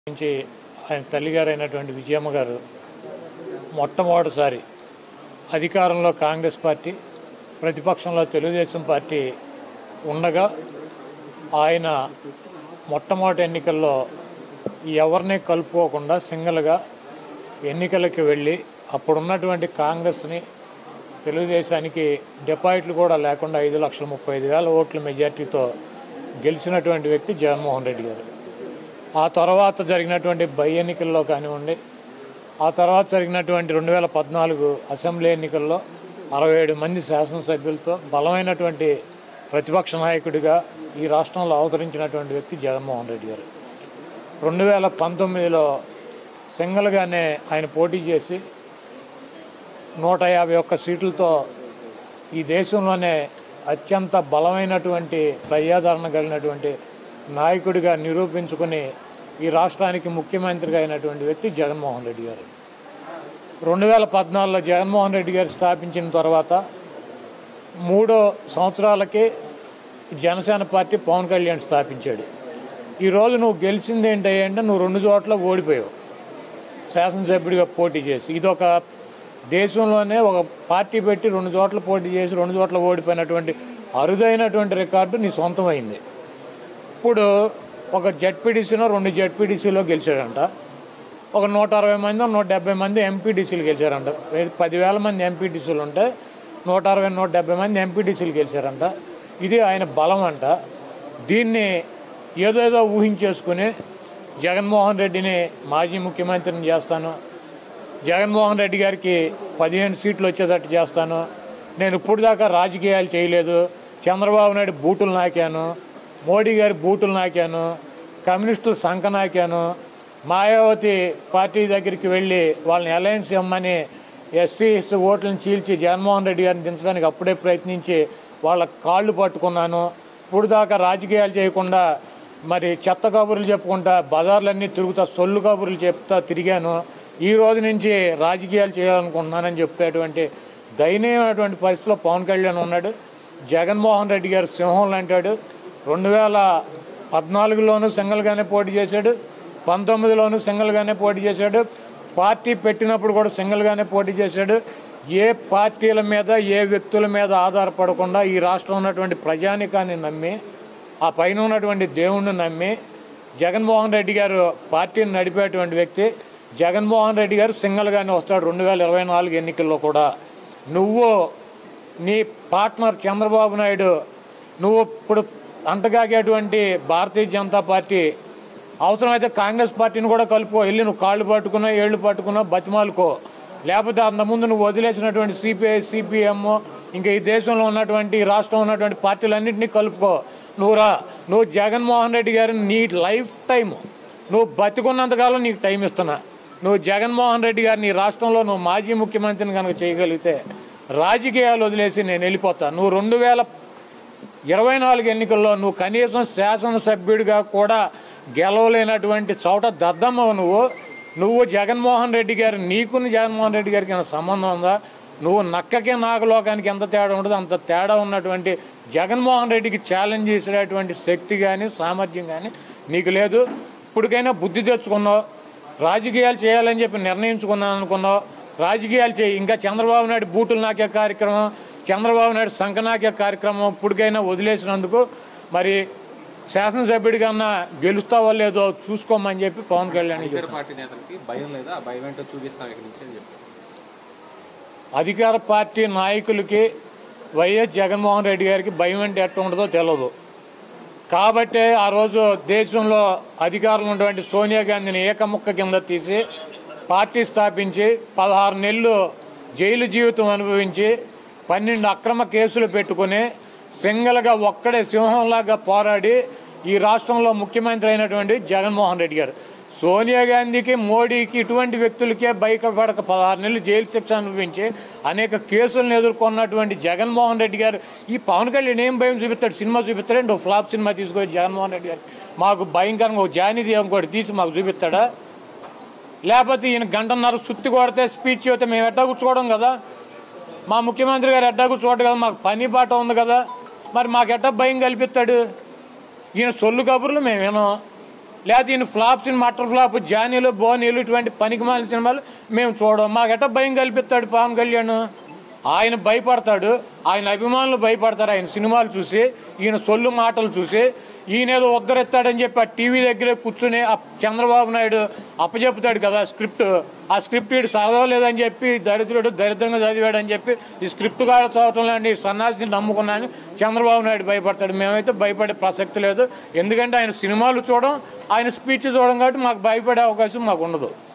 నుంచి ఆయన తల్లిగారు అయినటువంటి విజయమ్మ గారు మొట్టమొదటిసారి అధికారంలో కాంగ్రెస్ పార్టీ ప్రతిపక్షంలో తెలుగుదేశం పార్టీ ఉండగా ఆయన మొట్టమొదటి ఎన్నికల్లో ఎవరిని కలుపుకోకుండా సింగిల్గా ఎన్నికలకు వెళ్ళి అప్పుడున్నటువంటి కాంగ్రెస్ని తెలుగుదేశానికి డిపాజిట్లు కూడా లేకుండా ఐదు లక్షల ముప్పై ఐదు వేల ఓట్ల మెజార్టీతో గెలిచినటువంటి వ్యక్తి జగన్మోహన్ రెడ్డి గారు ఆ తర్వాత జరిగినటువంటి బై ఎన్నికల్లో కానివ్వండి ఆ తర్వాత జరిగినటువంటి రెండు వేల పద్నాలుగు అసెంబ్లీ ఎన్నికల్లో అరవై ఏడు మంది శాసనసభ్యులతో బలమైనటువంటి ప్రతిపక్ష నాయకుడిగా ఈ రాష్ట్రంలో అవతరించినటువంటి వ్యక్తి జగన్మోహన్ రెడ్డి గారు రెండు వేల పంతొమ్మిదిలో సింగిల్గానే ఆయన పోటీ చేసి నూట యాభై ఒక్క సీట్లతో ఈ దేశంలోనే అత్యంత బలమైనటువంటి ప్రజాదరణ కలిగినటువంటి నాయకుడిగా నిరూపించుకుని ఈ రాష్ట్రానికి ముఖ్యమంత్రిగా అయినటువంటి వ్యక్తి జగన్మోహన్ రెడ్డి గారు రెండు వేల పద్నాలుగులో జగన్మోహన్ రెడ్డి గారు స్థాపించిన తర్వాత మూడో సంవత్సరాలకి జనసేన పార్టీ పవన్ కళ్యాణ్ స్థాపించాడు ఈరోజు నువ్వు గెలిచింది ఏంటంటే నువ్వు రెండు చోట్ల ఓడిపోయావు శాసనసభ్యుడిగా పోటీ చేసి ఇదొక దేశంలోనే ఒక పార్టీ పెట్టి రెండు చోట్ల పోటీ చేసి రెండు చోట్ల ఓడిపోయినటువంటి అరుదైనటువంటి రికార్డు నీ సొంతమైంది ఇప్పుడు ఒక జడ్పీడీసీలో రెండు జడ్పీడీసీలో గెలిచాడంట ఒక నూట అరవై మంది నూట డెబ్బై మంది ఎంపీడీసీలు గెలిచారంట వే- పదివేల మంది ఎంపీడీసీలు ఉంటే నూట అరవై నూట డెబ్బై మంది ఎంపీడీసీలు గెలిచారంట ఇది ఆయన బలం అంట దీన్ని ఏదేదో ఊహించేసుకుని జగన్మోహన్ రెడ్డిని మాజీ ముఖ్యమంత్రిని చేస్తాను జగన్మోహన్ రెడ్డి గారికి పదిహేను సీట్లు వచ్చేటట్టు చేస్తాను నేను ఇప్పుడు దాకా రాజకీయాలు చేయలేదు చంద్రబాబు నాయుడు బూటులు నాకాను మోడీ గారి బూటులు నాకాను కమ్యూనిస్టులు సంఖ నాకాను మాయావతి పార్టీ దగ్గరికి వెళ్ళి వాళ్ళని అలయన్స్ ఇమ్మని ఎస్సీ ఎస్టీ ఓట్లను చీల్చి జగన్మోహన్ రెడ్డి గారిని దించడానికి అప్పుడే ప్రయత్నించి వాళ్ళ కాళ్ళు పట్టుకున్నాను ఇప్పుడు దాకా రాజకీయాలు చేయకుండా మరి చెత్త కబుర్లు చెప్పుకుంటా బజార్లన్నీ తిరుగుతా సొల్లు కబుర్లు చెప్తా తిరిగాను ఈ రోజు నుంచి రాజకీయాలు చేయాలనుకుంటున్నానని చెప్పేటువంటి దయనీయమైనటువంటి పరిస్థితిలో పవన్ కళ్యాణ్ ఉన్నాడు జగన్మోహన్ రెడ్డి గారు సింహం లాంటాడు రెండు వేల పద్నాలుగులోనూ సింగిల్గానే పోటీ చేశాడు పంతొమ్మిదిలోనూ సింగిల్గానే పోటీ చేశాడు పార్టీ పెట్టినప్పుడు కూడా సింగిల్గానే పోటీ చేశాడు ఏ పార్టీల మీద ఏ వ్యక్తుల మీద ఆధారపడకుండా ఈ రాష్ట్రంలో ఉన్నటువంటి ప్రజానికాన్ని నమ్మి ఆ పైన ఉన్నటువంటి దేవుణ్ణి నమ్మి జగన్మోహన్ రెడ్డి గారు పార్టీని నడిపేటువంటి వ్యక్తి జగన్మోహన్ రెడ్డి గారు సింగిల్గానే వస్తాడు రెండు వేల ఇరవై నాలుగు ఎన్నికల్లో కూడా నువ్వు నీ పార్ట్నర్ చంద్రబాబు నాయుడు నువ్వు ఇప్పుడు అంటగాగేటువంటి భారతీయ జనతా పార్టీ అవసరమైతే కాంగ్రెస్ పార్టీని కూడా కలుపుకో వెళ్ళి నువ్వు కాళ్ళు పట్టుకున్నా ఏళ్ళు పట్టుకున్నా బతిమాలుకో లేకపోతే అంతకుముందు నువ్వు వదిలేసినటువంటి సిపిఐ సిపిఎం ఇంకా ఈ దేశంలో ఉన్నటువంటి ఈ రాష్ట్రంలో ఉన్నటువంటి పార్టీలన్నింటినీ కలుపుకో నువ్వు రా నువ్వు జగన్మోహన్ రెడ్డి గారిని నీ లైఫ్ టైం నువ్వు బతికున్నంతకాలం నీకు టైం ఇస్తున్నా నువ్వు జగన్మోహన్ రెడ్డి గారిని ఈ రాష్ట్రంలో నువ్వు మాజీ ముఖ్యమంత్రిని కనుక చేయగలిగితే రాజకీయాలు వదిలేసి నేను వెళ్ళిపోతా నువ్వు రెండు వేల ఇరవై నాలుగు ఎన్నికల్లో నువ్వు కనీసం శాసనసభ్యుడిగా కూడా గెలవలేనటువంటి చోట దద్దమ్మవు నువ్వు నువ్వు జగన్మోహన్ రెడ్డి గారు నీకుని జగన్మోహన్ రెడ్డి గారికి ఏమైనా సంబంధం ఉందా నువ్వు నక్కకి నాగలోకానికి ఎంత తేడా ఉంటుందో అంత తేడా ఉన్నటువంటి జగన్మోహన్ రెడ్డికి ఛాలెంజ్ చేసేటటువంటి శక్తి కానీ సామర్థ్యం కానీ నీకు లేదు ఇప్పటికైనా బుద్ధి తెచ్చుకున్నావు రాజకీయాలు చేయాలని చెప్పి నిర్ణయించుకున్నాను అనుకున్నావు రాజకీయాలు చేయి ఇంకా చంద్రబాబు నాయుడు బూటులు నాకే కార్యక్రమం చంద్రబాబు నాయుడు సంఖ నాకే కార్యక్రమం ఇప్పటికైనా వదిలేసినందుకు మరి శాసనసభ్యుడిగా గెలుస్తావో లేదో చూసుకోమని చెప్పి పవన్ కళ్యాణ్ ఇతర పార్టీ నేతలకి భయం లేదా ఆ భయం ఏంటో చూపిస్తాం ఇక్కడి నుంచి అని చెప్పి అధికార పార్టీ నాయకులకి వైఎస్ జగన్మోహన్ రెడ్డి గారికి భయం అంటే ఎట్ట ఉండదో తెలియదు కాబట్టే ఆ రోజు దేశంలో అధికారంలో ఉన్నటువంటి సోనియా గాంధీని ఏకముక్క కింద తీసి పార్టీ స్థాపించి పదహారు నెలలు జైలు జీవితం అనుభవించి పన్నెండు అక్రమ కేసులు పెట్టుకుని సింగల్గా ఒక్కడే సింహంలాగా పోరాడి ఈ రాష్ట్రంలో ముఖ్యమంత్రి అయినటువంటి జగన్మోహన్ రెడ్డి గారు సోనియా గాంధీకి మోడీకి ఇటువంటి వ్యక్తులకే బయటపడక పదహారు నెలలు జైలు శిక్ష అనుభవించి అనేక కేసులను ఎదుర్కొన్నటువంటి జగన్మోహన్ రెడ్డి గారు ఈ పవన్ కళ్యాణ్ ఏం భయం చూపిస్తాడు సినిమా చూపిస్తాడండి ఒక ఫ్లాప్ సినిమా తీసుకొని జగన్మోహన్ రెడ్డి గారు మాకు భయంకరంగా ఒక జానీది ఇంకోటి తీసి మాకు చూపిస్తాడా లేకపోతే ఈయన గంటన్నర సుత్తి కొడితే స్పీచ్ అయితే మేము ఎట్టా కూర్చోవడం కదా మా ముఖ్యమంత్రి గారు ఎట్టా కూర్చోవడం కదా మాకు పని బాట ఉంది కదా మరి మాకు ఎట్టా భయం కల్పిస్తాడు ఈయన సొల్లు కబుర్లు మేము వినాం లేకపోతే ఈయన ఫ్లాప్స్ మటర్ ఫ్లాప్ జానీలు బోనీలు ఇటువంటి పనికిమాలిన సినిమాలు మేము చూడం మాకెట్ట భయం కల్పిస్తాడు పవన్ కళ్యాణ్ ఆయన భయపడతాడు ఆయన అభిమానులు భయపడతారు ఆయన సినిమాలు చూసి ఈయన సొల్లు మాటలు చూసి ఈయన ఏదో ఉద్ధరిస్తాడని చెప్పి ఆ టీవీ దగ్గరే కూర్చుని ఆ చంద్రబాబు నాయుడు అప్పచెప్పుతాడు కదా స్క్రిప్ట్ ఆ స్క్రిప్ట్ వీడు చదవలేదని చెప్పి దరిద్రుడు దరిద్రంగా చదివాడని చెప్పి ఈ స్క్రిప్ట్ కాడ చదవటం లాంటి సన్నాసిని నమ్ముకున్నాను చంద్రబాబు నాయుడు భయపడతాడు మేమైతే భయపడే ప్రసక్తి లేదు ఎందుకంటే ఆయన సినిమాలు చూడడం ఆయన స్పీచ్ చూడడం కాబట్టి మాకు భయపడే అవకాశం మాకు ఉండదు